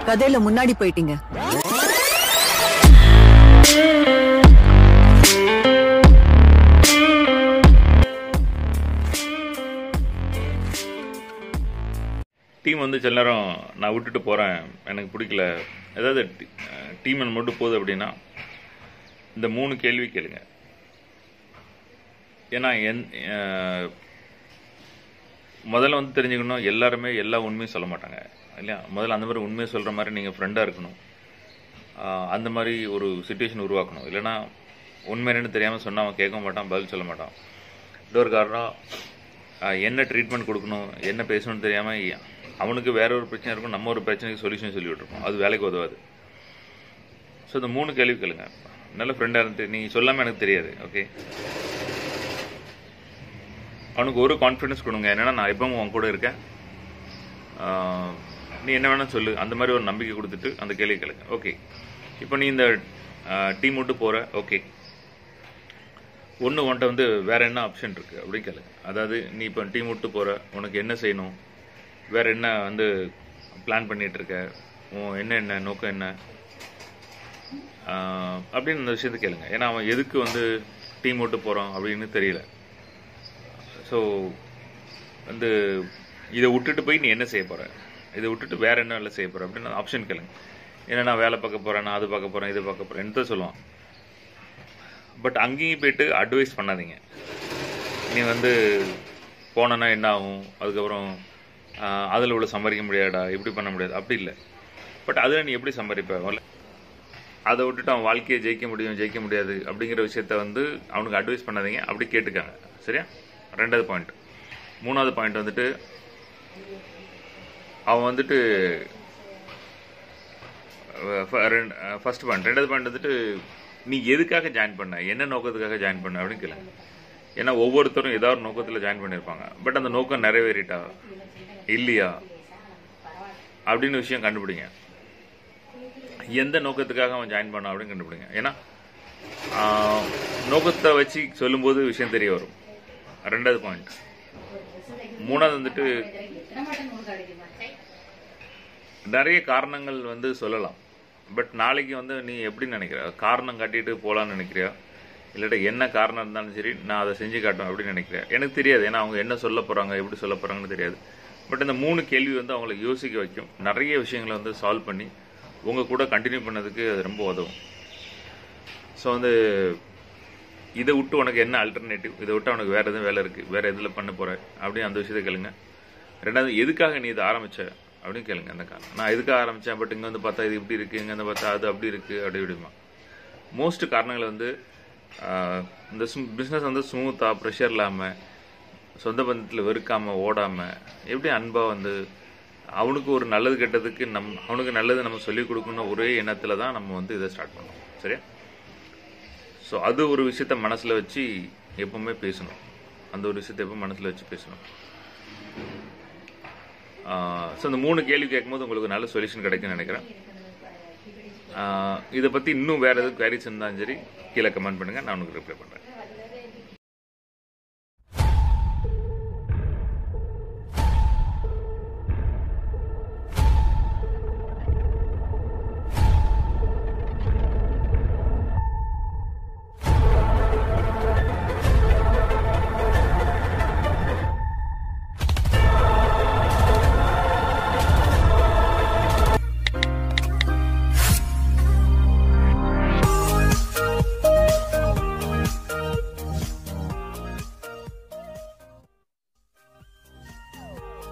கதையில முன்னாடி போயிட்டீங்க டீம் வந்து சில நேரம் நான் விட்டுட்டு போகிறேன் எனக்கு பிடிக்கல ஏதாவது டீம் மட்டும் போகுது அப்படின்னா இந்த மூணு கேள்வி கேளுங்க ஏன்னா என் அஹ், முதல்ல வந்து தெரிஞ்சுக்கணும் எல்லாருமே எல்லா உண்மையும் சொல்ல மாட்டாங்க இல்லையா முதல்ல அந்த மாதிரி உண்மையை சொல்கிற மாதிரி நீங்கள் ஃப்ரெண்டாக இருக்கணும் ஆஹ், அந்த மாதிரி ஒரு சுச்சுவேஷன் உருவாக்கணும் இல்லைன்னா உண்மை என்னன்னு தெரியாமல் சொன்னா அவன் கேட்க மாட்டான் பதில் சொல்ல மாட்டான் இன்னொரு காரணம் ஆஹ், என்ன ட்ரீட்மெண்ட் கொடுக்கணும் என்ன பேசணும்னு தெரியாமல் அவனுக்கு வேற ஒரு பிரச்சனை இருக்கும் நம்ம ஒரு பிரச்சனைக்கு சொல்யூஷன் சொல்லி விட்டுருப்போம் அது வேலைக்கு உதவாது ஸோ இந்த மூணு கேள்வி கேளுங்க நல்ல ஃப்ரெண்டாக இருந்து நீ சொல்லாமல் எனக்கு தெரியாது ஓகே அவனுக்கு ஒரு கான்ஃபிடன்ஸ் கொடுங்க என்னன்னா நான் எப்பவும் உன் கூட இருக்கேன் ஆஹ், நீ என்ன வேணாலும் சொல்லு அந்த மாதிரி ஒரு நம்பிக்கை கொடுத்துட்டு அந்த கேள்வி கேளுங்க ஓகே இப்போ நீ இந்த டீம் விட்டு போற ஓகே ஒன்று உன்ட்ட வந்து வேற என்ன ஆப்ஷன் இருக்கு அப்படின்னு கேளுங்க அதாவது நீ இப்போ டீம் விட்டு போற உனக்கு என்ன செய்யணும் வேற என்ன வந்து பிளான் பண்ணிட்டு இருக்க உன் என்ன என்ன நோக்கம் என்ன ஆஹ், அப்படின்னு இந்த விஷயத்தை கேளுங்க ஏன்னா அவன் எதுக்கு வந்து டீம் விட்டு போறான் அப்படின்னு தெரியல ஸோ வந்து இதை விட்டுட்டு போய் நீ என்ன செய்ய போற இதை விட்டுட்டு வேற என்ன வேலை செய்ய போற அப்படின்னு ஆப்ஷன் கேளுங்க ஏன்னா நான் வேலை பார்க்க போறேன் நான் அது பார்க்க போறேன் இது பார்க்க போறேன் தான் சொல்லுவான் பட் அங்கேயும் போயிட்டு அட்வைஸ் பண்ணாதீங்க நீ வந்து போனனா என்ன ஆகும் அதுக்கப்புறம் அதில் இவ்வளோ சம்பாதிக்க முடியாதா இப்படி பண்ண முடியாது அப்படி இல்லை பட் அதில் நீ எப்படி சம்பாதிப்ப முதல்ல அதை விட்டுட்டு அவன் வாழ்க்கையை ஜெயிக்க முடியும் ஜெயிக்க முடியாது அப்படிங்கிற விஷயத்த வந்து அவனுக்கு அட்வைஸ் பண்ணாதீங்க அப்படி கேட்டுக்காங்க சரியா ரெண்டாவது பாயிண்ட் மூணாவது பாயிண்ட் வந்துட்டு அவன் வந்துட்டு ஃபர்ஸ்ட் பாயிண்ட் ரெண்டாவது பாயிண்ட் வந்துட்டு நீ எதுக்காக ஜாயின் பண்ண என்ன நோக்கத்துக்காக ஜாயின் பண்ண அப்படின்னு கேளுங்க ஏன்னா ஒவ்வொருத்தரும் ஏதாவது ஒரு நோக்கத்தில் ஜாயின் பண்ணியிருப்பாங்க பட் அந்த நோக்கம் நிறைவேறிட்டா இல்லையா அப்படின்னு விஷயம் கண்டுபிடிங்க எந்த நோக்கத்துக்காக அவன் ஜாயின் பண்ணான் அப்படின்னு கண்டுபிடிங்க ஏன்னா ஆஹ், நோக்கத்தை வச்சு சொல்லும்போது விஷயம் தெரிய வரும் ரெண்டாவது பாயிண்ட் மூணாவது வந்துட்டு நிறைய காரணங்கள் வந்து சொல்லலாம் பட் நாளைக்கு வந்து நீ எப்படி நினைக்கிற காரணம் காட்டிட்டு போகலான்னு நினைக்கிறியா இல்லாட்டா என்ன காரணம் இருந்தாலும் சரி நான் அதை செஞ்சு காட்டுவேன் அப்படின்னு நினைக்கிறேன் எனக்கு தெரியாது ஏன்னா அவங்க என்ன சொல்ல போறாங்க எப்படி சொல்ல போறாங்கன்னு தெரியாது பட் இந்த மூணு கேள்வி வந்து அவங்களை யோசிக்க வைக்கும் நிறைய விஷயங்களை வந்து சால்வ் பண்ணி உங்க கூட கண்டினியூ பண்ணதுக்கு அது ரொம்ப உதவும் ஸோ வந்து இதை விட்டு உனக்கு என்ன அல்டர்னேட்டிவ் இதை விட்டு உனக்கு வேற எதுவும் வேலை இருக்கு வேற எதுல பண்ண போற அப்படின்னு அந்த விஷயத்தை கேளுங்க ரெண்டாவது எதுக்காக நீ இதை ஆரம்பிச்ச அப்படின்னு கேளுங்க அந்த காரணம் நான் எதுக்காக ஆரம்பிச்சேன் பட் இங்க வந்து பார்த்தா இது இப்படி இருக்கு இங்க வந்து பார்த்தா அது அப்படி இருக்கு அப்படி இப்படிமா மோஸ்ட் காரணங்கள் வந்து ஆஹ், இந்த பிஸ்னஸ் வந்து ஸ்மூத்தா ப்ரெஷர் இல்லாம சொந்த பந்தத்தில் வெறுக்காம ஓடாம எப்படி அன்பா வந்து அவனுக்கு ஒரு நல்லது கெட்டதுக்கு நம் அவனுக்கு நல்லது நம்ம சொல்லிக் கொடுக்கணும் ஒரே எண்ணத்துல தான் நம்ம வந்து இதை ஸ்டார்ட் பண்ணோம் சரியா ஸோ அது ஒரு விஷயத்த மனசுல வச்சு எப்பவுமே பேசணும் அந்த ஒரு விஷயத்தை எப்பவும் மனசுல வச்சு பேசணும் ஸோ இந்த மூணு கேள்வி கேட்கும்போது உங்களுக்கு நல்ல சொல்யூஷன் கிடைக்கும்னு நினைக்கிறேன் ஆஹ் இதை பத்தி இன்னும் வேற எதுவும் குவாரிஸ் இருந்தாலும் சரி கீழே கமெண்ட் பண்ணுங்க நான் உங்களுக்கு ரிப்ளை பண்றேன்